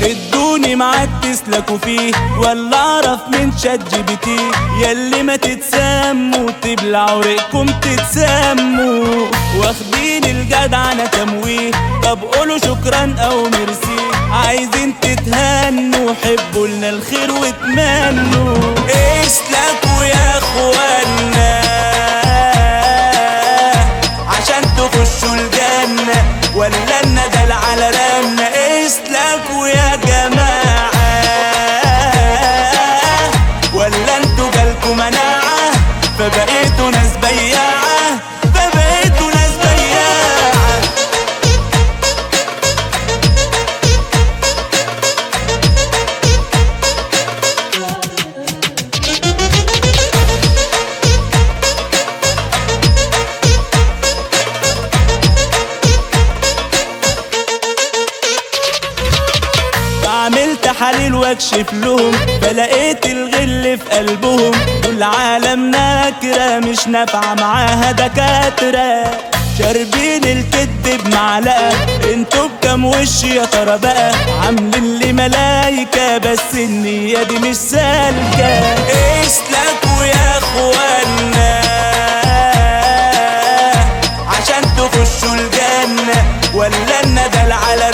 ادوني معاك تسلكوا فيه ولا اعرف من شات جي بي تي ياللي ما تتسموا تبلعوا ريقكم تتسموا واخدين الجدعنة تمويه طب قولوا شكرا او ميرسي عايزين تتهنوا حبوا لنا الخير واتمنوا اسلكوا يا اخوانا عشان تخشوا الجنة ولا الندل على رمنا اسلكوا يا جماعة ولا انتوا جالكوا مناعة فبقيتوا ناس بياعة فبقيتوا ناس بياعة عملت تحاليل واكشف لهم فلقيت الغل في قلبهم دول عالم نكرة مش نافعة معاها دكاترة شاربين الكد بمعلقة انتوا بكام وش يا ترى بقى عاملين لي ملايكة بس النية دي مش سالكة اسلكوا يا اخوانا عشان تخشوا الجنة ولا الندل على